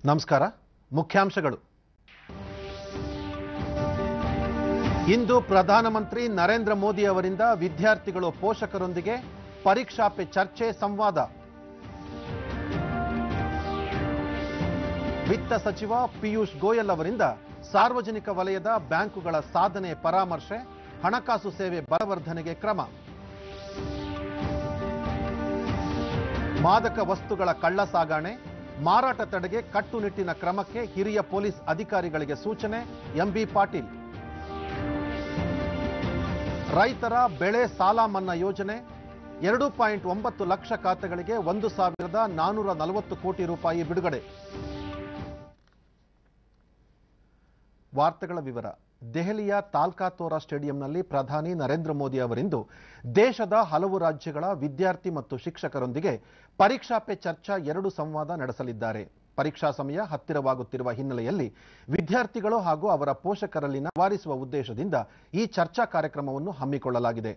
ನಮಸ್ಕಾರ ಮುಖ್ಯಾಂಶಗಳು ಇಂದು ಪ್ರಧಾನಮಂತ್ರಿ ನರೇಂದ್ರ ಮೋದಿ ಅವರಿಂದ ವಿದ್ಯಾರ್ಥಿಗಳು ಪೋಷಕರೊಂದಿಗೆ ಪರೀಕ್ಷಾ ಪೆ ಚರ್ಚೆ ಸಂವಾದ ವಿತ್ತ ಸಚಿವ ಪಿಯೂಷ್ ಗೋಯಲ್ ಅವರಿಂದ ಸಾರ್ವಜನಿಕ ವಲಯದ ಬ್ಯಾಂಕುಗಳ ಸಾಧನೆ ಪರಾಮರ್ಶೆ ಹಣಕಾಸು ಸೇವೆ ಬಲವರ್ಧನೆಗೆ ಕ್ರಮ ಮಾದಕ ವಸ್ತುಗಳ ಕಳ್ಳ ಸಾಗಾಣೆ ಮಾರಾಟ ತಡೆಗೆ ಕಟ್ಟುನಿಟ್ಟಿನ ಕ್ರಮಕ್ಕೆ ಹಿರಿಯ ಪೊಲೀಸ್ ಅಧಿಕಾರಿಗಳಿಗೆ ಸೂಚನೆ ಎಂಬಿ ಪಾಟೀಲ್ ರೈತರ ಬೆಳೆ ಸಾಲ ಮನ್ನಾ ಯೋಜನೆ ಎರಡು ಪಾಯಿಂಟ್ ಒಂಬತ್ತು ಲಕ್ಷ ಖಾತೆಗಳಿಗೆ ಒಂದು ಸಾವಿರದ ನಾನೂರ ನಲವತ್ತು ಕೋಟಿ ರೂಪಾಯಿ ಬಿಡುಗಡೆ ವಾರ್ತೆಗಳ ವಿವರ ದೆಹಲಿಯ ತಾಲ್ಕಾತೋರಾ ಸ್ಟೇಡಿಯಂನಲ್ಲಿ ಪ್ರಧಾನಿ ನರೇಂದ್ರ ಮೋದಿ ಅವರಿಂದು ದೇಶದ ಹಲವು ರಾಜ್ಯಗಳ ವಿದ್ಯಾರ್ಥಿ ಮತ್ತು ಶಿಕ್ಷಕರೊಂದಿಗೆ ಪರೀಕ್ಷಾ ಪೆ ಚರ್ಚಾ ಎರಡು ಸಂವಾದ ನಡೆಸಲಿದ್ದಾರೆ ಪರೀಕ್ಷಾ ಸಮಯ ಹತ್ತಿರವಾಗುತ್ತಿರುವ ಹಿನ್ನೆಲೆಯಲ್ಲಿ ವಿದ್ಯಾರ್ಥಿಗಳು ಹಾಗೂ ಅವರ ಪೋಷಕರಲ್ಲಿನ ನಿವಾರಿಸುವ ಉದ್ದೇಶದಿಂದ ಈ ಚರ್ಚಾ ಕಾರ್ಯಕ್ರಮವನ್ನು ಹಮ್ಮಿಕೊಳ್ಳಲಾಗಿದೆ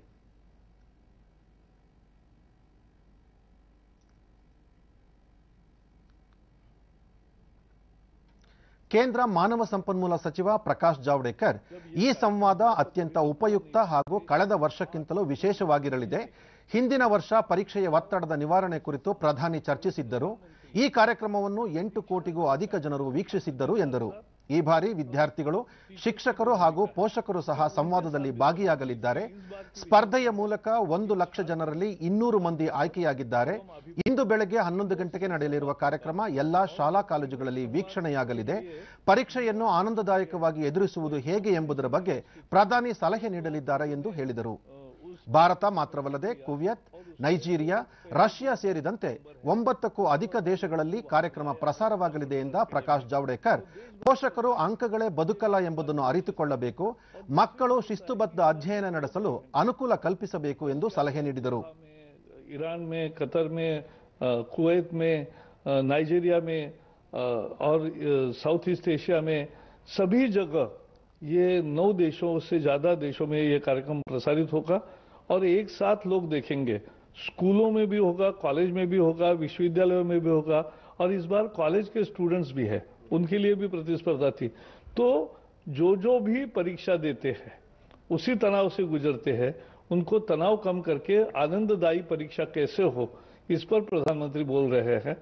ಕೇಂದ್ರ ಮಾನವ ಸಂಪನ್ಮೂಲ ಸಚಿವ ಪ್ರಕಾಶ್ ಜಾವಡೇಕರ್ ಈ ಸಂವಾದ ಅತ್ಯಂತ ಉಪಯುಕ್ತ ಹಾಗೂ ಕಳೆದ ವರ್ಷಕ್ಕಿಂತಲೂ ವಿಶೇಷವಾಗಿರಲಿದೆ ಹಿಂದಿನ ವರ್ಷ ಪರೀಕ್ಷೆಯ ಒತ್ತಡದ ನಿವಾರಣೆ ಕುರಿತು ಪ್ರಧಾನಿ ಚರ್ಚಿಸಿದ್ದರು ಈ ಕಾರ್ಯಕ್ರಮವನ್ನು ಎಂಟು ಕೋಟಿಗೂ ಅಧಿಕ ಜನರು ವೀಕ್ಷಿಸಿದ್ದರು ಎಂದರು ಈ ಬಾರಿ ವಿದ್ಯಾರ್ಥಿಗಳು ಶಿಕ್ಷಕರು ಹಾಗೂ ಪೋಷಕರು ಸಹ ಸಂವಾದದಲ್ಲಿ ಭಾಗಿಯಾಗಲಿದ್ದಾರೆ ಸ್ಪರ್ಧೆಯ ಮೂಲಕ ಒಂದು ಲಕ್ಷ ಜನರಲ್ಲಿ ಇನ್ನೂರು ಮಂದಿ ಆಯ್ಕೆಯಾಗಿದ್ದಾರೆ ಇಂದು ಬೆಳಗ್ಗೆ ಹನ್ನೊಂದು ಗಂಟೆಗೆ ನಡೆಯಲಿರುವ ಕಾರ್ಯಕ್ರಮ ಎಲ್ಲಾ ಶಾಲಾ ಕಾಲೇಜುಗಳಲ್ಲಿ ವೀಕ್ಷಣೆಯಾಗಲಿದೆ ಪರೀಕ್ಷೆಯನ್ನು ಆನಂದದಾಯಕವಾಗಿ ಎದುರಿಸುವುದು ಹೇಗೆ ಎಂಬುದರ ಬಗ್ಗೆ ಪ್ರಧಾನಿ ಸಲಹೆ ನೀಡಲಿದ್ದಾರೆ ಎಂದು ಹೇಳಿದರು ಭಾರತ ಮಾತ್ರವಲ್ಲದೆ ಕುವ್ಯತ್ ನೈಜೀರಿಯಾ ರಷ್ಯಾ ಸೇರಿದಂತೆ ಒಂಬತ್ತಕ್ಕೂ ಅಧಿಕ ದೇಶಗಳಲ್ಲಿ ಕಾರ್ಯಕ್ರಮ ಪ್ರಸಾರವಾಗಲಿದೆ ಎಂದ ಪ್ರಕಾಶ್ ಜಾವಡೇಕರ್ ಪೋಷಕರು ಅಂಕಗಳೇ ಬದುಕಲ್ಲ ಎಂಬುದನ್ನು ಅರಿತುಕೊಳ್ಳಬೇಕು ಮಕ್ಕಳು ಶಿಸ್ತುಬದ್ಧ ಅಧ್ಯಯನ ನಡೆಸಲು ಅನುಕೂಲ ಕಲ್ಪಿಸಬೇಕು ಎಂದು ಸಲಹೆ ನೀಡಿದರು ईरान में कतर में अ, कुवैत में अ, नाइजीरिया में अ, और अ, साउथ ईस्ट एशिया में सभी जगह ये नौ देशों से ज्यादा देशों में ये कार्यक्रम प्रसारित होगा और एक साथ लोग देखेंगे स्कूलों में भी होगा कॉलेज में भी होगा विश्वविद्यालयों में भी होगा और इस बार कॉलेज के स्टूडेंट्स भी है उनके लिए भी प्रतिस्पर्धा थी तो जो जो भी परीक्षा देते हैं उसी तनाव से गुजरते हैं उनको तनाव कम करके आनंददायी परीक्षा कैसे हो इस पर प्रधानमंत्री बोल रहे हैं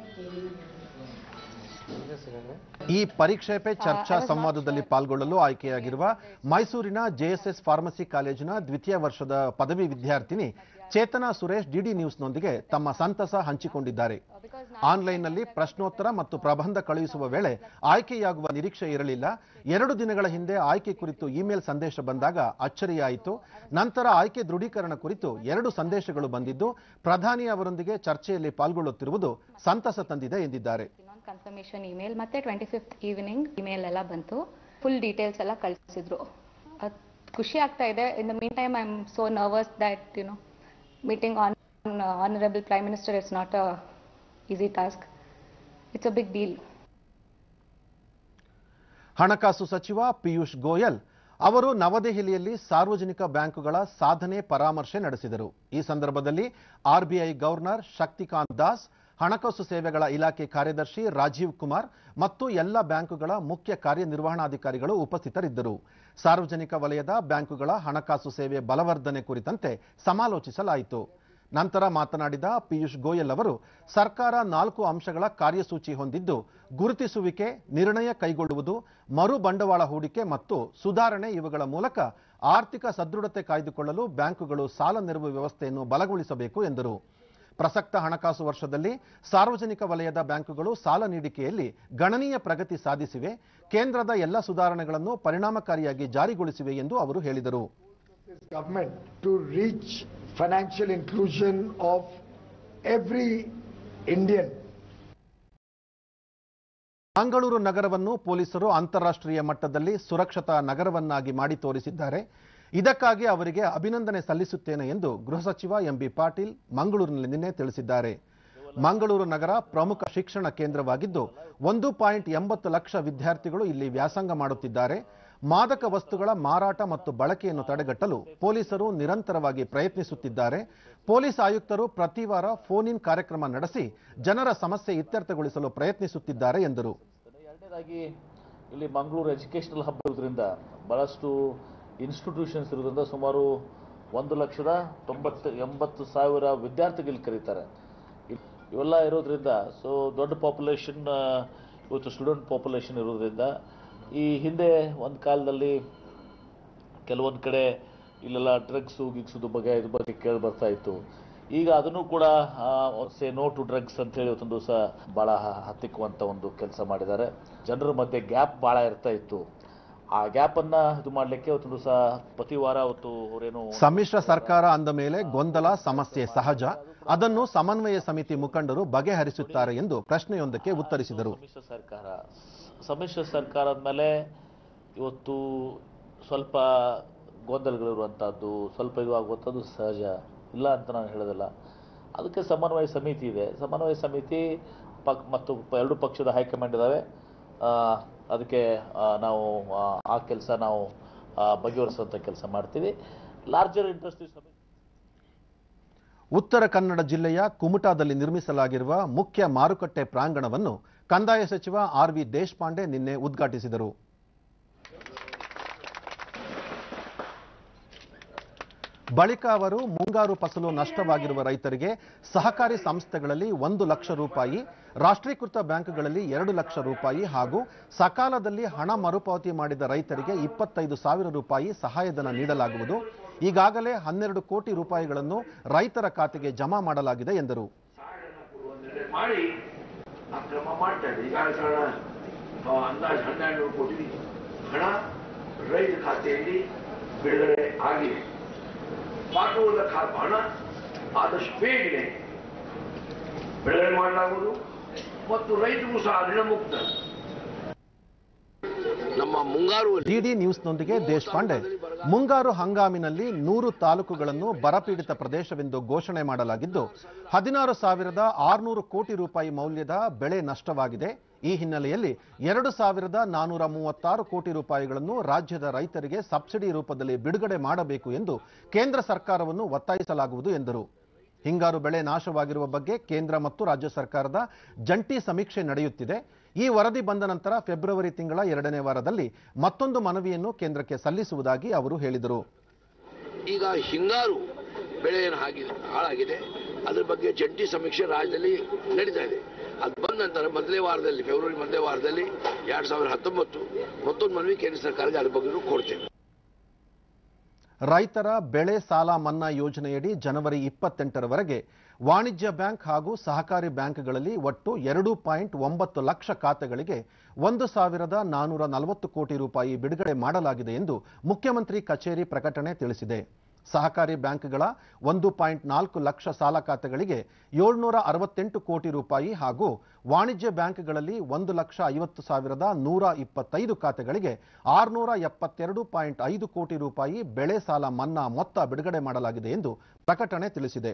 ಈ ಪರೀಕ್ಷೆ ಪೆ ಚರ್ಚಾ ಸಂವಾದದಲ್ಲಿ ಪಾಲ್ಗೊಳ್ಳಲು ಆಯ್ಕೆಯಾಗಿರುವ ಮೈಸೂರಿನ ಜೆಎಸ್ಎಸ್ ಫಾರ್ಮಸಿ ಕಾಲೇಜಿನ ದ್ವಿತೀಯ ವರ್ಷದ ಪದವಿ ವಿದ್ಯಾರ್ಥಿನಿ ಚೇತನಾ ಸುರೇಶ್ ಡಿಡಿ ನ್ಯೂಸ್ನೊಂದಿಗೆ ತಮ್ಮ ಸಂತಸ ಹಂಚಿಕೊಂಡಿದ್ದಾರೆ ಆನ್ಲೈನ್ನಲ್ಲಿ ಪ್ರಶ್ನೋತ್ತರ ಮತ್ತು ಪ್ರಬಂಧ ಕಳುಹಿಸುವ ವೇಳೆ ಆಯ್ಕೆಯಾಗುವ ನಿರೀಕ್ಷೆ ಇರಲಿಲ್ಲ ಎರಡು ದಿನಗಳ ಹಿಂದೆ ಆಯ್ಕೆ ಕುರಿತು ಇಮೇಲ್ ಸಂದೇಶ ಬಂದಾಗ ಅಚ್ಚರಿಯಾಯಿತು ನಂತರ ಆಯ್ಕೆ ದೃಢೀಕರಣ ಕುರಿತು ಎರಡು ಸಂದೇಶಗಳು ಬಂದಿದ್ದು ಪ್ರಧಾನಿ ಅವರೊಂದಿಗೆ ಚರ್ಚೆಯಲ್ಲಿ ಪಾಲ್ಗೊಳ್ಳುತ್ತಿರುವುದು ಸಂತಸ ತಂದಿದೆ ಎಂದಿದ್ದಾರೆ ನಾನ್ ಕನ್ಫರ್ಮೇಶನ್ ಇಮೇಲ್ ಮತ್ತೆ ಟ್ವೆಂಟಿ ಫಿಫ್ತ್ ಈವ್ನಿಂಗ್ ಇಮೇಲ್ ಎಲ್ಲ ಬಂತು ಫುಲ್ ಡೀಟೇಲ್ಸ್ ಎಲ್ಲ ಕಳಿಸಿದ್ರು ಅದ್ ಖುಷಿ ಆಗ್ತಾ ಇದೆ in the meantime I am so nervous that you know meeting on honourable prime minister it's not a easy task it's a big deal ಹಣಕಾಸು ಸಚಿವ ಪಿಯೂಷ್ ಗೋಯಲ್ ಅವರು ನವದೆಹಲಿಯಲ್ಲಿ ಸಾರ್ವಜನಿಕ ಬ್ಯಾಂಕುಗಳ ಸಾಧನೆ ಪರಾಮರ್ಶೆ ನಡೆಸಿದರು ಈ ಸಂದರ್ಭದಲ್ಲಿ ಆರ್ಬಿಐ ಗವರ್ನರ್ ಶಕ್ತಿಕಾಂತ್ ದಾಸ್ ಹಣಕಾಸು ಸೇವೆಗಳ ಇಲಾಖೆ ಕಾರ್ಯದರ್ಶಿ ರಾಜೀವ್ ಕುಮಾರ್ ಮತ್ತು ಎಲ್ಲ ಬ್ಯಾಂಕುಗಳ ಮುಖ್ಯ ಕಾರ್ಯನಿರ್ವಹಣಾಧಿಕಾರಿಗಳು ಉಪಸ್ಥಿತರಿದ್ದರು ಸಾರ್ವಜನಿಕ ವಲಯದ ಬ್ಯಾಂಕುಗಳ ಹಣಕಾಸು ಸೇವೆ ಬಲವರ್ಧನೆ ಕುರಿತಂತೆ ಸಮಾಲೋಚಿಸಲಾಯಿತು ನಂತರ ಮಾತನಾಡಿದ ಪಿಯೂಷ್ ಗೋಯಲ್ ಅವರು ಸರ್ಕಾರ ನಾಲ್ಕು ಅಂಶಗಳ ಕಾರ್ಯಸೂಚಿ ಹೊಂದಿದ್ದು ಗುರುತಿಸುವಿಕೆ ನಿರ್ಣಯ ಕೈಗೊಳ್ಳುವುದು ಮರು ಬಂಡವಾಳ ಹೂಡಿಕೆ ಮತ್ತು ಸುಧಾರಣೆ ಇವುಗಳ ಮೂಲಕ ಆರ್ಥಿಕ ಸದೃಢತೆ ಕಾಯ್ದುಕೊಳ್ಳಲು ಬ್ಯಾಂಕುಗಳು ಸಾಲ ನೆರವು ವ್ಯವಸ್ಥೆಯನ್ನು ಬಲಗೊಳಿಸಬೇಕು ಎಂದರು ಪ್ರಸಕ್ತ ಹಣಕಾಸು ವರ್ಷದಲ್ಲಿ ಸಾರ್ವಜನಿಕ ವಲಯದ ಬ್ಯಾಂಕುಗಳು ಸಾಲ ನೀಡಿಕೆಯಲ್ಲಿ ಗಣನೀಯ ಪ್ರಗತಿ ಸಾಧಿಸಿವೆ ಕೇಂದ್ರದ ಎಲ್ಲ ಸುಧಾರಣೆಗಳನ್ನು ಪರಿಣಾಮಕಾರಿಯಾಗಿ ಜಾರಿಗೊಳಿಸಿವೆ ಎಂದು ಅವರು ಹೇಳಿದರು this government to reach financial inclusion of every Indian. Mangaluru ನಗರವನ್ನು ಪೊಲೀಸರು ಅಂತಾರಾಷ್ಟ್ರೀಯ ಮಟ್ಟದಲ್ಲಿ ಸುರಕ್ಷತಾ ನಗರವನ್ನಾಗಿ ಮಾಡಿ ತೋರಿಸಿದ್ದಾರೆ ಇದಕ್ಕಾಗಿ ಅವರಿಗೆ ಅಭಿನಂದನೆ ಸಲ್ಲಿಸುತ್ತೇನೆ ಎಂದು ಗೃಹ ಸಚಿವ ಎಂಬಿ ಪಾಟೀಲ್ ಮಂಗಳೂರಿನಲ್ಲಿ ನಿನ್ನೆ ತಿಳಿಸಿದ್ದಾರೆ ಮಂಗಳೂರು ನಗರ ಪ್ರಮುಖ ಶಿಕ್ಷಣ ಕೇಂದ್ರವಾಗಿದ್ದು ಒಂದು ಪಾಯಿಂಟ್ ಎಂಬತ್ತು ಲಕ್ಷ ವಿದ್ಯಾರ್ಥಿಗಳು ಇಲ್ಲಿ ವ್ಯಾಸಂಗ ಮಾಡುತ್ತಿದ್ದಾರೆ ಮಾದಕ ವಸ್ತುಗಳ ಮಾರಾಟ ಮತ್ತು ಬಳಕೆಯನ್ನು ತಡೆಗಟ್ಟಲು ಪೊಲೀಸರು ನಿರಂತರವಾಗಿ ಪ್ರಯತ್ನಿಸುತ್ತಿದ್ದಾರೆ ಪೊಲೀಸ್ ಆಯುಕ್ತರು ಪ್ರತಿ ವಾರ ಫೋನ್ ಇನ್ ಕಾರ್ಯಕ್ರಮ ನಡೆಸಿ ಜನರ ಸಮಸ್ಯೆ ಇತ್ಯರ್ಥಗೊಳಿಸಲು ಪ್ರಯತ್ನಿಸುತ್ತಿದ್ದಾರೆ ಎಂದರು ಎರಡನೇದಾಗಿ ಇಲ್ಲಿ ಮಂಗಳೂರು ಎಜುಕೇಷನಲ್ ಹಬ್ ಇರೋದ್ರಿಂದ ಬಹಳಷ್ಟು ಇನ್ಸ್ಟಿಟ್ಯೂಷನ್ಸ್ ಇರೋದ್ರಿಂದ ಸುಮಾರು ಒಂದು ಲಕ್ಷದ ತೊಂಬತ್ತು ಎಂಬತ್ತು ಸಾವಿರ ವಿದ್ಯಾರ್ಥಿಗಳು ಇಲ್ಲಿ ಕರೀತಾರೆ ಇ- ಇವೆಲ್ಲ ಇರೋದ್ರಿಂದ ಸೊ ದೊಡ್ಡ ಪಾಪ್ಯುಲೇಷನ್ ಇವತ್ತು ಸ್ಟೂಡೆಂಟ್ ಪಾಪ್ಯುಲೇಷನ್ ಇರೋದ್ರಿಂದ ಈ ಹಿಂದೆ ಒಂದು ಕಾಲದಲ್ಲಿ ಕೆಲವೊಂದು ಕಡೆ ಇಲ್ಲೆಲ್ಲ ಡ್ರಗ್ಸು ಗಿಗ್ಸುದು ಬಗ್ಗೆ ಇದ್ರ ಬಗ್ಗೆ ಕೇಳಿ ಬರ್ತಾ ಇತ್ತು ಈಗ ಅದನ್ನು ಕೂಡ ಸೇ ನೋ ಟು ಡ್ರಗ್ಸ್ ಅಂತ ಹೇಳಿ ಇವತ್ತೊಂದು ದಿವಸ ಭಾಳ ಹತ್ತಿಕ್ಕುವಂಥ ಒಂದು ಕೆಲಸ ಮಾಡಿದ್ದಾರೆ ಜನರ ಮಧ್ಯೆ ಗ್ಯಾಪ್ ಭಾಳ ಇರ್ತಾ ಇತ್ತು ಆ ಗ್ಯಾಪನ್ನು ಇದು ಮಾಡಲಿಕ್ಕೆ ಇವತ್ತೊಂದು ದಿವಸ ಪ್ರತಿ ವಾರ ಅವತ್ತು ಅವರೇನು ಸಮ್ಮಿಶ್ರ ಸರ್ಕಾರ ಅಂದ ಮೇಲೆ ಗೊಂದಲ ಸಮಸ್ಯೆ ಸಹಜ ಅದನ್ನು ಸಮನ್ವಯ ಸಮಿತಿ ಮುಖಂಡರು ಬಗೆಹರಿಸುತ್ತಾರೆ ಎಂದು ಪ್ರಶ್ನೆಯೊಂದಕ್ಕೆ ಉತ್ತರಿಸಿದರು ಸಮ್ಮಿಶ್ರ ಸರ್ಕಾರ ಸಮ್ಮಿಶ್ರ ಸರ್ಕಾರದ ಮೇಲೆ ಇವತ್ತು ಸ್ವಲ್ಪ ಗೊಂದಲಗಳಿರುವಂಥದ್ದು ಸ್ವಲ್ಪ ಇದು ಆಗುವಂಥದ್ದು ಸಹಜ ಇಲ್ಲ ಅಂತ ನಾನು ಹೇಳೋದಿಲ್ಲ ಅದಕ್ಕೆ ಸಮನ್ವಯ ಸಮಿತಿ ಇದೆ ಸಮನ್ವಯ ಸಮಿತಿ ಪಕ್ ಮತ್ತು ಪ- ಎರಡು ಪಕ್ಷದ ಹೈಕಮಾಂಡ್ ಇದ್ದಾವೆ ಆ, ಅದಕ್ಕೆ ಆ, ನಾವು ಆ, ಆ ಕೆಲಸ ನಾವು ಆ, ಬಗೆಹರಿಸುವಂಥ ಕೆಲಸ ಮಾಡ್ತೀವಿ ಲಾರ್ಜರ್ ಇಂಡಸ್ಟ್ರಿ ಸಮಿತಿ ಉತ್ತರ ಕನ್ನಡ ಜಿಲ್ಲೆಯ ಕುಮಟಾದಲ್ಲಿ ನಿರ್ಮಿಸಲಾಗಿರುವ ಮುಖ್ಯ ಮಾರುಕಟ್ಟೆ ಪ್ರಾಂಗಣವನ್ನು ಕಂದಾಯ ಸಚಿವ ಆರ್ ವಿ ದೇಶಪಾಂಡೆ ನಿನ್ನೆ ಉದ್ಘಾಟಿಸಿದರು ಬಳಿಕ ಅವರು ಮುಂಗಾರು ಫಸಲು ನಷ್ಟವಾಗಿರುವ ರೈತರಿಗೆ ಸಹಕಾರಿ ಸಂಸ್ಥೆಗಳಲ್ಲಿ ಒಂದು ಲಕ್ಷ ರೂಪಾಯಿ ರಾಷ್ಟ್ರೀಕೃತ ಬ್ಯಾಂಕ್ಗಳಲ್ಲಿ ಎರಡು ಲಕ್ಷ ರೂಪಾಯಿ ಹಾಗೂ ಸಕಾಲದಲ್ಲಿ ಹಣ ಮರುಪಾವತಿ ಮಾಡಿದ ರೈತರಿಗೆ ಇಪ್ಪತ್ತೈದು ಸಾವಿರ ರೂಪಾಯಿ ಸಹಾಯಧನ ನೀಡಲಾಗುವುದು ಈಗಾಗಲೇ ಹನ್ನೆರಡು ಕೋಟಿ ರೂಪಾಯಿಗಳನ್ನು ರೈತರ ಖಾತೆಗೆ ಜಮಾ ಮಾಡಲಾಗಿದೆ ಎಂದರು ನಿರ್ಣಯ ಮಾಡಿ ಆ ಕ್ರಮ ಮಾಡ್ತಾ ಇದೆ ಈಗ ಹಣ ಆ, ಅಂದಾಜು ಹನ್ನೆರಡು ಕೋಟಿ ಹಣ ರೈತ ಖಾತೆಯಲ್ಲಿ ಬಿಡುಗಡೆ ಆಗಿದೆ ಬಾಕಿ ಉಳಿದ ಖಾ- ಹಣ ಆದಷ್ಟು ಬೇಗನೆ ಬಿಡುಗಡೆ ಮಾಡಲಾಗುವುದು ಮತ್ತು ರೈತರು ಸಹ ಋಣಮುಕ್ತ ನಮ್ಮ ಮುಂಗಾರು ಡಿಡಿ ನ್ಯೂಸ್ನೊಂದಿಗೆ ದೇಶಪಾಂಡೆ ಮುಂಗಾರು ಹಂಗಾಮಿನಲ್ಲಿ ನೂರು ತಾಲೂಕುಗಳನ್ನು ಬರಪೀಡಿತ ಪ್ರದೇಶವೆಂದು ಘೋಷಣೆ ಮಾಡಲಾಗಿದ್ದು ಹದಿನಾರು ಸಾವಿರದ ಆರುನೂರು ಕೋಟಿ ರೂಪಾಯಿ ಮೌಲ್ಯದ ಬೆಳೆ ನಷ್ಟವಾಗಿದೆ ಈ ಹಿನ್ನೆಲೆಯಲ್ಲಿ ಎರಡು ಸಾವಿರದ ನಾನೂರ ಮೂವತ್ತಾರು ಕೋಟಿ ರೂಪಾಯಿಗಳನ್ನು ರಾಜ್ಯದ ರೈತರಿಗೆ ಸಬ್ಸಿಡಿ ರೂಪದಲ್ಲಿ ಬಿಡುಗಡೆ ಮಾಡಬೇಕು ಎಂದು ಕೇಂದ್ರ ಸರ್ಕಾರವನ್ನು ಒತ್ತಾಯಿಸಲಾಗುವುದು ಎಂದರು ಹಿಂಗಾರು ಬೆಳೆ ನಾಶವಾಗಿರುವ ಬಗ್ಗೆ ಕೇಂದ್ರ ಮತ್ತು ರಾಜ್ಯ ಸರ್ಕಾರದ ಜಂಟಿ ಸಮೀಕ್ಷೆ ನಡೆಯುತ್ತಿದೆ ಈ ವರದಿ ಬಂದ ನಂತರ ಫೆಬ್ರವರಿ ತಿಂಗಳ ಎರಡನೇ ವಾರದಲ್ಲಿ ಮತ್ತೊಂದು ಮನವಿಯನ್ನು ಕೇಂದ್ರಕ್ಕೆ ಸಲ್ಲಿಸುವುದಾಗಿ ಅವರು ಹೇಳಿದರು ಈಗ ಹಿಂಗಾರು ಬೆಳೆ ಏನು ಆಗಿದೆ ಹಾಳಾಗಿದೆ ಅದ್ರ ಬಗ್ಗೆ ಜಂಟಿ ಸಮೀಕ್ಷೆ ರಾಜ್ಯದಲ್ಲಿ ನಡೀತಾ ಇದೆ ಅದು ಬಂದ ನಂತರ ಮೊದಲನೇ ವಾರದಲ್ಲಿ ಫೆಬ್ರವರಿ ಮೊದಲನೇ ವಾರದಲ್ಲಿ ಎರಡ್ ಸಾವಿರದ ಹತ್ತೊಂಬತ್ತು ಮತ್ತೊಂದು ಮನವಿ ಕೇಂದ್ರ ಸರ್ಕಾರಕ್ಕೆ ಅದ್ರ ಬಗ್ಗೆ ಕೊಡ್ತೇವೆ ರೈತರ ಬೆಳೆ ಸಾಲ ಮನ್ನಾ ಯೋಜನೆಯಡಿ ಜನವರಿ ಇಪ್ಪತ್ತೆಂಟರವರೆಗೆ ವಾಣಿಜ್ಯ ಬ್ಯಾಂಕ್ ಹಾಗೂ ಸಹಕಾರಿ ಬ್ಯಾಂಕ್ಗಳಲ್ಲಿ ಒಟ್ಟು ಎರಡು ಪಾಯಿಂಟ್ ಒಂಬತ್ತು ಲಕ್ಷ ಖಾತೆಗಳಿಗೆ ಒಂದು ಸಾವಿರದ ನಾನೂರ ನಲವತ್ತು ಕೋಟಿ ರೂಪಾಯಿ ಬಿಡುಗಡೆ ಮಾಡಲಾಗಿದೆ ಎಂದು ಮುಖ್ಯಮಂತ್ರಿ ಕಚೇರಿ ಪ್ರಕಟಣೆ ತಿಳಿಸಿದೆ ಸಹಕಾರಿ ಬ್ಯಾಂಕ್ಗಳ ಒಂದು ಪಾಯಿಂಟ್ ನಾಲ್ಕು ಲಕ್ಷ ಸಾಲ ಖಾತೆಗಳಿಗೆ ಏಳ್ನೂರ ಅರವತ್ತೆಂಟು ಕೋಟಿ ರೂಪಾಯಿ ಹಾಗೂ ವಾಣಿಜ್ಯ ಬ್ಯಾಂಕ್ಗಳಲ್ಲಿ ಒಂದು ಲಕ್ಷ ಐವತ್ತು ಸಾವಿರದ ನೂರ ಇಪ್ಪತ್ತೈದು ಖಾತೆಗಳಿಗೆ ಆರುನೂರ ಎಪ್ಪತ್ತೆರಡು ಪಾಯಿಂಟ್ ಐದು ಕೋಟಿ ರೂಪಾಯಿ ಬೆಳೆ ಸಾಲ ಮನ್ನಾ ಮೊತ್ತ ಬಿಡುಗಡೆ ಮಾಡಲಾಗಿದೆ ಎಂದು ಪ್ರಕಟಣೆ ತಿಳಿಸಿದೆ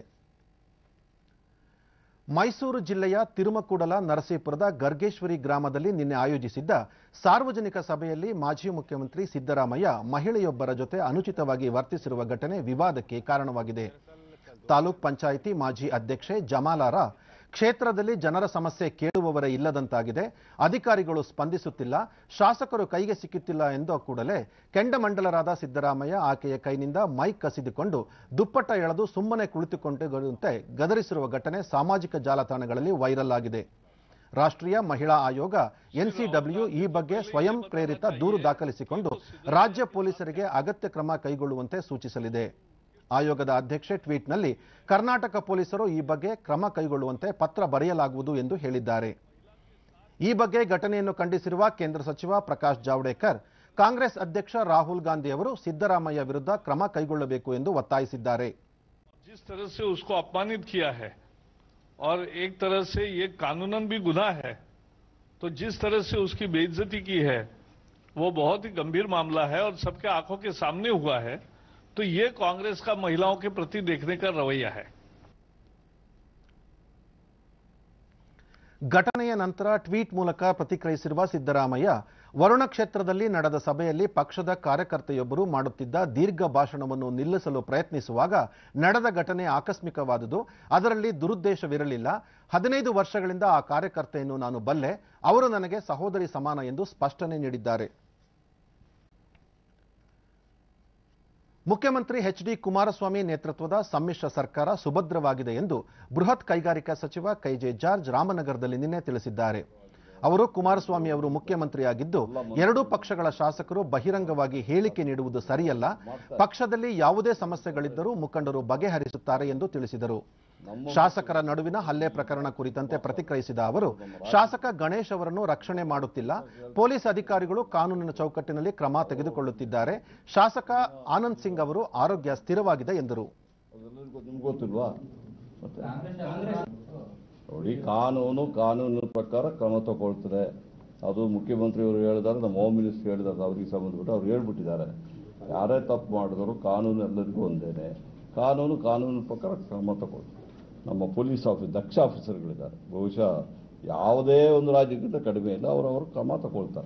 ಮೈಸೂರು ಜಿಲ್ಲೆಯ ತಿರುಮಕೂಡಲ ನರಸೀಪುರದ ಗರ್ಗೇಶ್ವರಿ ಗ್ರಾಮದಲ್ಲಿ ನಿನ್ನೆ ಆಯೋಜಿಸಿದ್ದ ಸಾರ್ವಜನಿಕ ಸಭೆಯಲ್ಲಿ ಮಾಜಿ ಮುಖ್ಯಮಂತ್ರಿ ಸಿದ್ದರಾಮಯ್ಯ ಮಹಿಳೆಯೊಬ್ಬರ ಜೊತೆ ಅನುಚಿತವಾಗಿ ವರ್ತಿಸಿರುವ ಘಟನೆ ವಿವಾದಕ್ಕೆ ಕಾರಣವಾಗಿದೆ ತಾಲೂಕ್ ಪಂಚಾಯಿತಿ ಮಾಜಿ ಅಧ್ಯಕ್ಷೆ ಜಮಾಲಾರ ಕ್ಷೇತ್ರದಲ್ಲಿ ಜನರ ಸಮಸ್ಯೆ ಕೇಳುವವರೇ ಇಲ್ಲದಂತಾಗಿದೆ ಅಧಿಕಾರಿಗಳು ಸ್ಪಂದಿಸುತ್ತಿಲ್ಲ ಶಾಸಕರು ಕೈಗೆ ಸಿಕ್ಕುತ್ತಿಲ್ಲ ಎಂದ ಕೂಡಲೇ ಕೆಂಡಮಂಡಲರಾದ ಸಿದ್ದರಾಮಯ್ಯ ಆಕೆಯ ಕೈನಿಂದ ಮೈಕ್ ಕಸಿದುಕೊಂಡು ದುಪ್ಪಟ್ಟ ಎಳೆದು ಸುಮ್ಮನೆ ಕುಳಿತುಕೊಂಡಂತೆ ಗದರಿಸಿರುವ ಘಟನೆ ಸಾಮಾಜಿಕ ಜಾಲತಾಣಗಳಲ್ಲಿ ವೈರಲ್ ಆಗಿದೆ ರಾಷ್ಟ್ರೀಯ ಮಹಿಳಾ ಆಯೋಗ ಎನ್ಸಿಡಬ್ಲ್ಯೂ ಈ ಬಗ್ಗೆ ಸ್ವಯಂ ಪ್ರೇರಿತ ದೂರು ದಾಖಲಿಸಿಕೊಂಡು ರಾಜ್ಯ ಪೊಲೀಸರಿಗೆ ಅಗತ್ಯ ಕ್ರಮ ಕೈಗೊಳ್ಳುವಂತೆ ಸೂಚಿಸಲಿದೆ ಆಯೋಗದ ಅಧ್ಯಕ್ಷೆ ಟ್ವೀಟ್ನಲ್ಲಿ ಕರ್ನಾಟಕ ಪೊಲೀಸರು ಈ ಬಗ್ಗೆ ಕ್ರಮ ಕೈಗೊಳ್ಳುವಂತೆ ಪತ್ರ ಬರೆಯಲಾಗುವುದು ಎಂದು ಹೇಳಿದ್ದಾರೆ ಈ ಬಗ್ಗೆ ಘಟನೆಯನ್ನು ಖಂಡಿಸಿರುವ ಕೇಂದ್ರ ಸಚಿವ ಪ್ರಕಾಶ್ ಜಾವಡೇಕರ್ ಕಾಂಗ್ರೆಸ್ ಅಧ್ಯಕ್ಷ ರಾಹುಲ್ ಗಾಂಧಿ ಅವರು ಸಿದ್ದರಾಮಯ್ಯ ವಿರುದ್ಧ ಕ್ರಮ ಕೈಗೊಳ್ಳಬೇಕು ಎಂದು ಒತ್ತಾಯಿಸಿದ್ದಾರೆ जिस तरह से उसको अपमानित किया है और एक तरह से ये कानूनन भी गुनाह है तो जिस तरह से उसकी बेइज्जती की है वो बहुत ही गंभीर मामला है और सबके आंखों के सामने हुआ है तो ये कांग्रेस का महिलाओं के प्रति देखने का रवैया है ಘಟನೆಯ ನಂತರ ಟ್ವೀಟ್ ಮೂಲಕ ಪ್ರತಿಕ್ರಿಯಿಸಿರುವ ಸಿದ್ದರಾಮಯ್ಯ ವರುಣ ಕ್ಷೇತ್ರದಲ್ಲಿ ನಡೆದ ಸಭೆಯಲ್ಲಿ ಪಕ್ಷದ ಕಾರ್ಯಕರ್ತೆಯೊಬ್ಬರು ಮಾಡುತ್ತಿದ್ದ ದೀರ್ಘ ಭಾಷಣವನ್ನು ನಿಲ್ಲಿಸಲು ಪ್ರಯತ್ನಿಸುವಾಗ ನಡೆದ ಘಟನೆ ಆಕಸ್ಮಿಕವಾದುದು ಅದರಲ್ಲಿ ದುರುದ್ದೇಶವಿರಲಿಲ್ಲ ಹದಿನೈದು ವರ್ಷಗಳಿಂದ ಆ ಕಾರ್ಯಕರ್ತೆಯನ್ನು ನಾನು ಬಲ್ಲೆ ಅವರು ನನಗೆ ಸಹೋದರಿ ಸಮಾನ ಎಂದು ಸ್ಪಷ್ಟನೆ ನೀಡಿದ್ದಾರೆ ಮುಖ್ಯಮಂತ್ರಿ ಎಚ್ ಡಿ ಕುಮಾರಸ್ವಾಮಿ ನೇತೃತ್ವದ ಸಮ್ಮಿಶ್ರ ಸರ್ಕಾರ ಸುಭದ್ರವಾಗಿದೆ ಎಂದು ಬೃಹತ್ ಕೈಗಾರಿಕಾ ಸಚಿವ ಕೈಜೆ ಜಾರ್ಜ್ ರಾಮನಗರದಲ್ಲಿ ನಿನ್ನೆ ತಿಳಿಸಿದ್ದಾರೆ ಅವರು ಕುಮಾರಸ್ವಾಮಿ ಅವರು ಮುಖ್ಯಮಂತ್ರಿಯಾಗಿದ್ದು ಎರಡೂ ಪಕ್ಷಗಳ ಶಾಸಕರು ಬಹಿರಂಗವಾಗಿ ಹೇಳಿಕೆ ನೀಡುವುದು ಸರಿಯಲ್ಲ ಪಕ್ಷದಲ್ಲಿ ಯಾವುದೇ ಸಮಸ್ಯೆಗಳಿದ್ದರೂ ಮುಖಂಡರು ಬಗೆಹರಿಸುತ್ತಾರೆ ಎಂದು ತಿಳಿಸಿದರು ಶಾಸಕರ ನಡುವಿನ ಹಲ್ಲೆ ಪ್ರಕರಣ ಕುರಿತಂತೆ ಪ್ರತಿಕ್ರಿಯಿಸಿದ ಅವರು ಶಾಸಕ ಗಣೇಶ್ ಅವರನ್ನು ರಕ್ಷಣೆ ಮಾಡುತ್ತಿಲ್ಲ ಪೊಲೀಸ್ ಅಧಿಕಾರಿಗಳು ಕಾನೂನಿನ ಚೌಕಟ್ಟಿನಲ್ಲಿ ಕ್ರಮ ತೆಗೆದುಕೊಳ್ಳುತ್ತಿದ್ದಾರೆ ಶಾಸಕ ಆನಂದ್ ಸಿಂಗ್ ಅವರು ಆರೋಗ್ಯ ಸ್ಥಿರವಾಗಿದೆ ಎಂದರು ಅದೆಲ್ಲರಿಗೂ ನಿಮ್ಗೆ ಗೊತ್ತಿಲ್ವಾ ಮತ್ತೆ ನೋಡಿ ಕಾನೂನು ಕಾನೂನಿನ ಪ್ರಕಾರ ಕ್ರಮ ತಗೊಳ್ತದೆ ಅದು ಮುಖ್ಯಮಂತ್ರಿಯವರು ಹೇಳಿದ್ದಾರೆ ನಮ್ಮ ಹೋಮ್ ಮಿನಿಸ್ಟರ್ ಹೇಳಿದ್ದಾರೆ ಅವ್ರಿಗೆ ಸಂಬಂಧಪಟ್ಟು ಅವ್ರು ಹೇಳ್ಬಿಟ್ಟಿದ್ದಾರೆ ಯಾರೇ ತಪ್ಪು ಮಾಡಿದ್ರು ಕಾನೂನು ಎಲ್ಲರಿಗೂ ಒಂದೇನೆ ಕಾನೂನು ಕಾನೂನಿನ ಪ್ರಕಾರ ಕ್ರಮ ತಗೊಳ್ತದೆ ನಮ್ಮ ಪೊಲೀಸ್ ಆಫೀಸ್ ದಕ್ಷ ಆಫೀಸರ್ಗಳಿದ್ದಾರೆ ಬಹುಶಃ ಯಾವುದೇ ಒಂದು ರಾಜ್ಯಕ್ಕಿಂತ ಕಡಿಮೆ ಇಲ್ಲ ಅವರವರು ಕ್ರಮ ತಗೊಳ್ತಾರೆ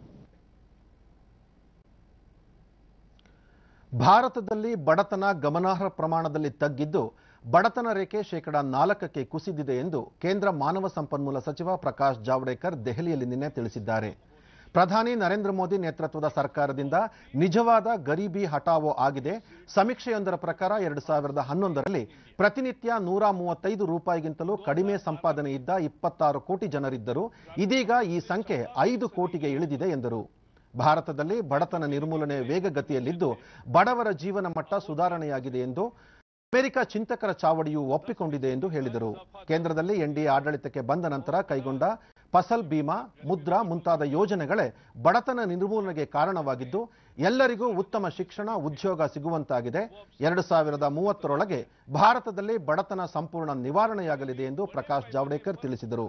ಭಾರತದಲ್ಲಿ ಬಡತನ ಗಮನಾರ್ಹ ಪ್ರಮಾಣದಲ್ಲಿ ತಗ್ಗಿದ್ದು ಬಡತನ ರೇಖೆ ಶೇಕಡ ನಾಲ್ಕಕ್ಕೆ ಕುಸಿದಿದೆ ಎಂದು ಕೇಂದ್ರ ಮಾನವ ಸಂಪನ್ಮೂಲ ಸಚಿವ ಪ್ರಕಾಶ್ ಜಾವಡೇಕರ್ ದೆಹಲಿಯಲ್ಲಿ ನಿನ್ನೆ ತಿಳಿಸಿದ್ದಾರೆ ಪ್ರಧಾನಿ ನರೇಂದ್ರ ಮೋದಿ ನೇತೃತ್ವದ ಸರ್ಕಾರದಿಂದ ನಿಜವಾದ ಗರೀಬಿ ಹಟಾವೋ ಆಗಿದೆ ಸಮೀಕ್ಷೆಯೊಂದರ ಪ್ರಕಾರ ಎರಡು ಸಾವಿರದ ಹನ್ನೊಂದರಲ್ಲಿ ಪ್ರತಿನಿತ್ಯ ನೂರ ಮೂವತ್ತೈದು ರೂಪಾಯಿಗಿಂತಲೂ ಕಡಿಮೆ ಸಂಪಾದನೆ ಇದ್ದ ಇಪ್ಪತ್ತಾರು ಕೋಟಿ ಜನರಿದ್ದರು ಇದೀಗ ಈ ಸಂಖ್ಯೆ ಐದು ಕೋಟಿಗೆ ಇಳಿದಿದೆ ಎಂದರು ಭಾರತದಲ್ಲಿ ಬಡತನ ನಿರ್ಮೂಲನೆ ವೇಗಗತಿಯಲ್ಲಿದ್ದು ಬಡವರ ಜೀವನ ಮಟ್ಟ ಸುಧಾರಣೆಯಾಗಿದೆ ಎಂದು ಅಮೆರಿಕ ಚಿಂತಕರ ಚಾವಡಿಯು ಒಪ್ಪಿಕೊಂಡಿದೆ ಎಂದು ಹೇಳಿದರು ಕೇಂದ್ರದಲ್ಲಿ ಎನ್ಡಿಎ ಆಡಳಿತಕ್ಕೆ ಬಂದ ನಂತರ ಕೈಗೊಂಡ ಫಸಲ್ ಬಿಮಾ ಮುದ್ರಾ ಮುಂತಾದ ಯೋಜನೆಗಳೇ ಬಡತನ ನಿರ್ಮೂಲನೆಗೆ ಕಾರಣವಾಗಿದ್ದು ಎಲ್ಲರಿಗೂ ಉತ್ತಮ ಶಿಕ್ಷಣ ಉದ್ಯೋಗ ಸಿಗುವಂತಾಗಿದೆ ಎರಡು ಸಾವಿರದ ಮೂವತ್ತರೊಳಗೆ ಭಾರತದಲ್ಲಿ ಬಡತನ ಸಂಪೂರ್ಣ ನಿವಾರಣೆಯಾಗಲಿದೆ ಎಂದು ಪ್ರಕಾಶ್ ಜಾವಡೇಕರ್ ತಿಳಿಸಿದರು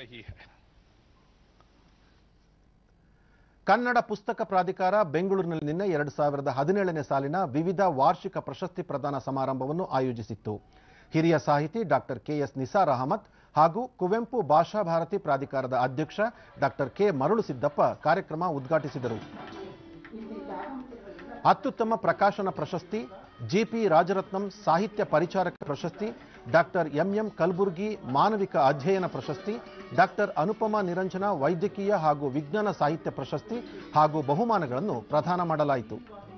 ಕನ್ನಡ ಪುಸ್ತಕ ಪ್ರಾಧಿಕಾರ ಬೆಂಗಳೂರಿನಲ್ಲಿ ನಿನ್ನೆ ಎರಡು ಸಾವಿರದ ಹದಿನೇಳನೇ ಸಾಲಿನ ವಿವಿಧ ವಾರ್ಷಿಕ ಪ್ರಶಸ್ತಿ ಪ್ರದಾನ ಸಮಾರಂಭವನ್ನು ಆಯೋಜಿಸಿತ್ತು ಹಿರಿಯ ಸಾಹಿತಿ ಡಾಕ್ಟರ್ ಕೆಎಸ್ ನಿಸಾರ್ ಅಹಮದ್ ಹಾಗೂ ಕುವೆಂಪು ಭಾಷಾ ಭಾರತಿ ಪ್ರಾಧಿಕಾರದ ಅಧ್ಯಕ್ಷ ಡಾಕ್ಟರ್ ಕೆ ಮರಳು ಸಿದ್ದಪ್ಪ ಕಾರ್ಯಕ್ರಮ ಉದ್ಘಾಟಿಸಿದರು ಅತ್ಯುತ್ತಮ ಪ್ರಕಾಶನ ಪ್ರಶಸ್ತಿ ಜಿಪಿ ರಾಜರತ್ನಂ ಸಾಹಿತ್ಯ ಪರಿಚಾರಕ ಪ್ರಶಸ್ತಿ ಡಾಕ್ಟರ್ ಎಂಎಂ ಕಲಬುರ್ಗಿ ಮಾನವಿಕ ಅಧ್ಯಯನ ಪ್ರಶಸ್ತಿ ಡಾಕ್ಟರ್ ಅನುಪಮಾ ನಿರಂಜನ ವೈದ್ಯಕೀಯ ಹಾಗೂ ವಿಜ್ಞಾನ ಸಾಹಿತ್ಯ ಪ್ರಶಸ್ತಿ ಹಾಗೂ ಬಹುಮಾನಗಳನ್ನು ಪ್ರದಾನ ಮಾಡಲಾಯಿತು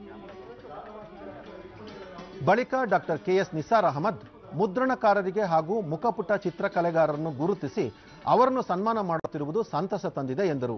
ಬಳಿಕ ಡಾಕ್ಟರ್ ಕೆಎಸ್ ನಿಸಾರ್ ಅಹಮದ್ ಮುದ್ರಣಕಾರರಿಗೆ ಹಾಗೂ ಮುಖಪುಟ ಚಿತ್ರಕಲೆಗಾರರನ್ನು ಗುರುತಿಸಿ ಅವರನ್ನು ಸನ್ಮಾನ ಮಾಡುತ್ತಿರುವುದು ಸಂತಸ ತಂದಿದೆ ಎಂದರು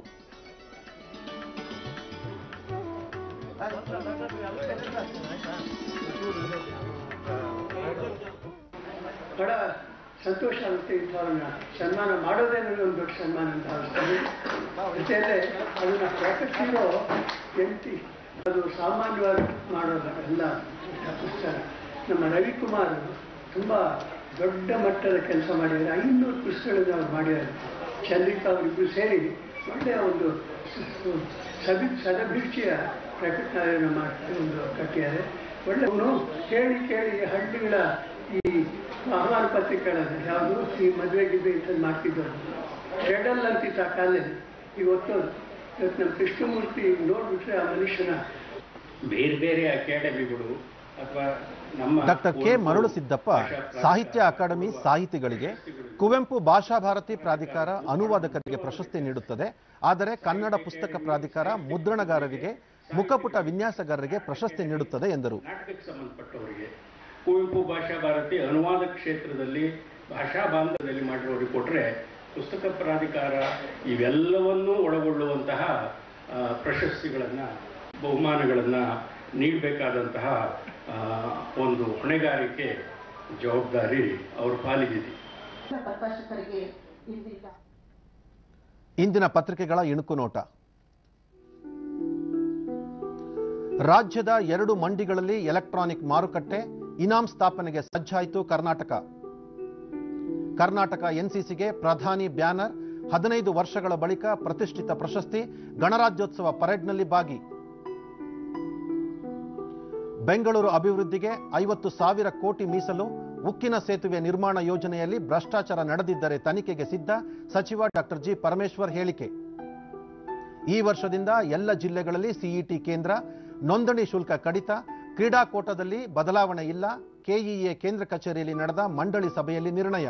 ಬಹಳ ಸಂತೋಷ ಆಗುತ್ತೆ ಇಂಥವ್ರನ್ನ ಸನ್ಮಾನ ಮಾಡೋದೇ ನನಗೆ ಒಂದು ದೊಡ್ಡ ಸನ್ಮಾನ ಅಂತ ಭಾವಿಸ್ತೀನಿ ಜೊತೆಯಲ್ಲೇ ಅದನ್ನ ಪ್ರಕಟಿಸಿರೋ ಎಂಟಿ ಅದು ಸಾಮಾನ್ಯವಾಗಿ ಮಾಡೋದು ಎಲ್ಲ ಪುಸ್ತಕ ನಮ್ಮ ರವಿಕುಮಾರ್ ತುಂಬ ದೊಡ್ಡ ಮಟ್ಟದ ಕೆಲಸ ಮಾಡಿದ್ದಾರೆ ಐನೂರು ಪುಸ್ತಕಗಳನ್ನು ಅವ್ರು ಮಾಡಿದ್ದಾರೆ ಚಂದ್ರಿಕಾ ಅವರಿಬ್ಬರು ಸೇರಿ ಒಳ್ಳೆಯ ಒಂದು ಸಭಿ ಸದಭಿರುಚಿಯ ಪ್ರಕಟಣೆಯನ್ನು ಮಾಡಿ ಒಂದು ಕಟ್ಟಿದ್ದಾರೆ ಒಳ್ಳೆ ಅವನು ಕೇಳಿ ಕೇಳಿ ಹಳ್ಳಿಗಳ ಈ ಆಹ್ವಾನ ಪತ್ರಿಕೆಗಳನ್ನು ಯಾವುದು ಈ ಮದುವೆ ಗಿದ್ವೆ ಇಂಥದ್ದು ಮಾಡ್ತಿದ್ದವರು ಶೆಡಲ್ ಅಂತಿತ್ತು ಆ ಕಾಲದಲ್ಲಿ ಇವತ್ತು ಇವತ್ತು ನಮ್ಮ ಕೃಷ್ಣಮೂರ್ತಿ ನೋಡ್ಬಿಟ್ರೆ ಆ ಮನುಷ್ಯನ ಬೇರೆ ಬೇರೆ ಅಕಾಡೆಮಿಗಳು ಅಥವಾ ನಮ್ಮ ಡಾಕ್ಟರ್ ಕೆ ಮರಳು ಸಿದ್ದಪ್ಪ ಸಾಹಿತ್ಯ ಅಕಾಡೆಮಿ ಸಾಹಿತಿಗಳಿಗೆ ಕುವೆಂಪು ಭಾಷಾ ಭಾರತಿ ಪ್ರಾಧಿಕಾರ ಅನುವಾದಕರಿಗೆ ಪ್ರಶಸ್ತಿ ನೀಡುತ್ತದೆ ಆದರೆ ಕನ್ನಡ ಪುಸ್ತಕ ಪ್ರಾಧಿಕಾರ ಮುದ್ರಣಗಾರರಿಗೆ ಮುಖಪುಟ ವಿನ್ಯಾಸಗಾರರಿಗೆ ಪ್ರಶಸ್ತಿ ನೀಡುತ್ತದೆ ಎಂದರು ನಾಟಕಕ್ಕೆ ಸಂಬಂಧಪಟ್ಟವರಿಗೆ ಕುವೆಂಪು ಭಾಷಾ ಭಾರತಿ ಅನುವಾದ ಕ್ಷೇತ್ರದಲ್ಲಿ ಭಾಷಾ ಬಾಂಧವ್ಯದಲ್ಲಿ ಮಾಡಿರೋರಿಗೆ ಕೊಟ್ಟರೆ ಪುಸ್ತಕ ಪ್ರಾಧಿಕಾರ ಇವೆಲ್ಲವನ್ನೂ ಒಳಗೊಳ್ಳುವಂತಹ ಆ, ಪ್ರಶಸ್ತಿಗಳನ್ನ ಬಹುಮಾನಗಳನ್ನ ನೀಡಬೇಕಾದಂತಹ ಆ, ಒಂದು ಹೊಣೆಗಾರಿಕೆ ಜವಾಬ್ದಾರಿ ಅವ್ರ ಪಾಲಿಗಿದೆ ಪ್ರಕಾಶಕರಿಗೆ ಇದೀಗ ಇಂದಿನ ಪತ್ರಿಕೆಗಳ ಇಣುಕು ನೋಟ ರಾಜ್ಯದ ಎರಡು ಮಂಡಿಗಳಲ್ಲಿ ಎಲೆಕ್ಟ್ರಾನಿಕ್ ಮಾರುಕಟ್ಟೆ ಇನಾಮ್ ಸ್ಥಾಪನೆಗೆ ಸಜ್ಜಾಯಿತು ಕರ್ನಾಟಕ ಕರ್ನಾಟಕ ಎನ್ಸಿಸಿಗೆ ಪ್ರಧಾನಿ ಬ್ಯಾನರ್ ಹದಿನೈದು ವರ್ಷಗಳ ಬಳಿಕ ಪ್ರತಿಷ್ಠಿತ ಪ್ರಶಸ್ತಿ ಗಣರಾಜ್ಯೋತ್ಸವ ಪರೇಡ್ನಲ್ಲಿ ಭಾಗಿ ಬೆಂಗಳೂರು ಅಭಿವೃದ್ಧಿಗೆ ಐವತ್ತು ಸಾವಿರ ಕೋಟಿ ಮೀಸಲು ಉಕ್ಕಿನ ಸೇತುವೆ ನಿರ್ಮಾಣ ಯೋಜನೆಯಲ್ಲಿ ಭ್ರಷ್ಟಾಚಾರ ನಡೆದಿದ್ದರೆ ತನಿಖೆಗೆ ಸಿದ್ಧ ಸಚಿವ ಡಾಕ್ಟರ್ ಜಿ ಪರಮೇಶ್ವರ್ ಹೇಳಿಕೆ ಈ ವರ್ಷದಿಂದ ಎಲ್ಲ ಜಿಲ್ಲೆಗಳಲ್ಲಿ ಸಿಇಟಿ ಕೇಂದ್ರ ನೋಂದಣಿ ಶುಲ್ಕ ಕಡಿತ ಕ್ರೀಡಾಕೋಟದಲ್ಲಿ ಬದಲಾವಣೆ ಇಲ್ಲ ಕೆಇಎ ಕೇಂದ್ರ ಕಚೇರಿಯಲ್ಲಿ ನಡೆದ ಮಂಡಳಿ ಸಭೆಯಲ್ಲಿ ನಿರ್ಣಯ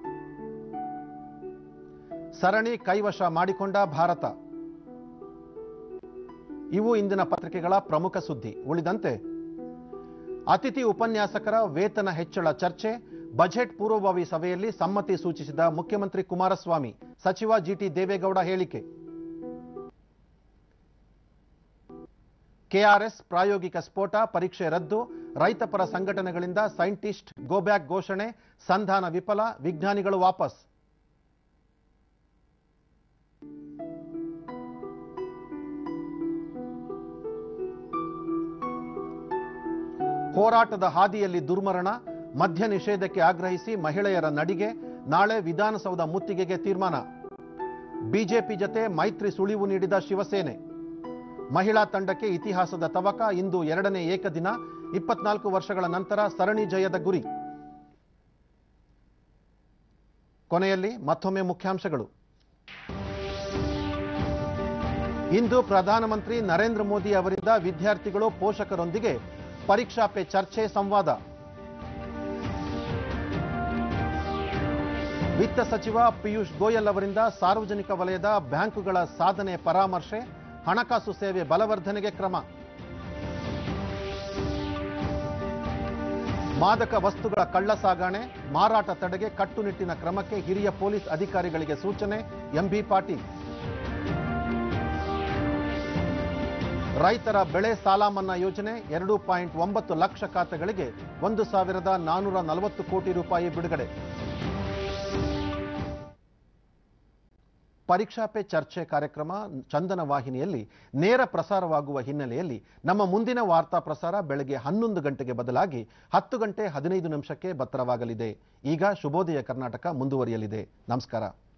ಸರಣಿ ಕೈವಶ ಮಾಡಿಕೊಂಡ ಭಾರತ ಇವು ಇಂದಿನ ಪತ್ರಿಕೆಗಳ ಪ್ರಮುಖ ಸುದ್ದಿ ಉಳಿದಂತೆ ಅತಿಥಿ ಉಪನ್ಯಾಸಕರ ವೇತನ ಹೆಚ್ಚಳ ಚರ್ಚೆ ಬಜೆಟ್ ಪೂರ್ವಭಾವಿ ಸಭೆಯಲ್ಲಿ ಸಮ್ಮತಿ ಸೂಚಿಸಿದ ಮುಖ್ಯಮಂತ್ರಿ ಕುಮಾರಸ್ವಾಮಿ ಸಚಿವ ಜಿಟಿ ದೇವೇಗೌಡ ಹೇಳಿಕೆ ಕೆಆರ್ಎಸ್ ಪ್ರಾಯೋಗಿಕ ಸ್ಫೋಟ ಪರೀಕ್ಷೆ ರದ್ದು ರೈತಪರ ಸಂಘಟನೆಗಳಿಂದ ಸೈಂಟಿಸ್ಟ್ ಗೋಬ್ಯಾಕ್ ಘೋಷಣೆ ಸಂಧಾನ ವಿಫಲ ವಿಜ್ಞಾನಿಗಳು ವಾಪಸ್ ಹೋರಾಟದ ಹಾದಿಯಲ್ಲಿ ದುರ್ಮರಣ ಮದ್ಯ ನಿಷೇಧಕ್ಕೆ ಆಗ್ರಹಿಸಿ ಮಹಿಳೆಯರ ನಡಿಗೆ ನಾಳೆ ವಿಧಾನಸೌಧ ಮುತ್ತಿಗೆಗೆ ತೀರ್ಮಾನ ಬಿಜೆಪಿ ಜತೆ ಮೈತ್ರಿ ಸುಳಿವು ನೀಡಿದ ಶಿವಸೇನೆ ಮಹಿಳಾ ತಂಡಕ್ಕೆ ಇತಿಹಾಸದ ತವಕ ಇಂದು ಎರಡನೇ ಏಕದಿನ ಇಪ್ಪತ್ನಾಲ್ಕು ವರ್ಷಗಳ ನಂತರ ಸರಣಿ ಜಯದ ಗುರಿ ಕೊನೆಯಲ್ಲಿ ಮತ್ತೊಮ್ಮೆ ಮುಖ್ಯಾಂಶಗಳು ಇಂದು ಪ್ರಧಾನಮಂತ್ರಿ ನರೇಂದ್ರ ಮೋದಿ ಅವರಿಂದ ವಿದ್ಯಾರ್ಥಿಗಳು ಪೋಷಕರೊಂದಿಗೆ ಪರೀಕ್ಷಾ ಪೆ ಚರ್ಚೆ ಸಂವಾದ ವಿತ್ತ ಸಚಿವ ಪಿಯೂಷ್ ಗೋಯಲ್ ಅವರಿಂದ ಸಾರ್ವಜನಿಕ ವಲಯದ ಬ್ಯಾಂಕುಗಳ ಸಾಧನೆ ಪರಾಮರ್ಶೆ ಹಣಕಾಸು ಸೇವೆ ಬಲವರ್ಧನೆಗೆ ಕ್ರಮ ಮಾದಕ ವಸ್ತುಗಳ ಕಳ್ಳ ಸಾಗಣೆ ಮಾರಾಟ ತಡೆಗೆ ಕಟ್ಟುನಿಟ್ಟಿನ ಕ್ರಮಕ್ಕೆ ಹಿರಿಯ ಪೊಲೀಸ್ ಅಧಿಕಾರಿಗಳಿಗೆ ಸೂಚನೆ ಎಂಬಿ ಪಾಟೀಲ್ ರೈತರ ಬೆಳೆ ಸಾಲ ಮನ್ನಾ ಯೋಜನೆ ಎರಡು ಪಾಯಿಂಟ್ ಒಂಬತ್ತು ಲಕ್ಷ ಖಾತೆಗಳಿಗೆ ಒಂದು ಸಾವಿರದ ನಾನೂರ ನಲವತ್ತು ಕೋಟಿ ರೂಪಾಯಿ ಬಿಡುಗಡೆ ಪರೀಕ್ಷಾ ಪೆ ಚರ್ಚೆ ಕಾರ್ಯಕ್ರಮ ಚಂದನ ವಾಹಿನಿಯಲ್ಲಿ ನೇರ ಪ್ರಸಾರವಾಗುವ ಹಿನ್ನೆಲೆಯಲ್ಲಿ ನಮ್ಮ ಮುಂದಿನ ವಾರ್ತಾ ಪ್ರಸಾರ ಬೆಳಗ್ಗೆ ಹನ್ನೊಂದು ಗಂಟೆಗೆ ಬದಲಾಗಿ ಹತ್ತು ಗಂಟೆ ಹದಿನೈದು ನಿಮಿಷಕ್ಕೆ ಬತ್ತರವಾಗಲಿದೆ ಈಗ ಶುಭೋದಯ ಕರ್ನಾಟಕ ಮುಂದುವರಿಯಲಿದೆ ನಮಸ್ಕಾರ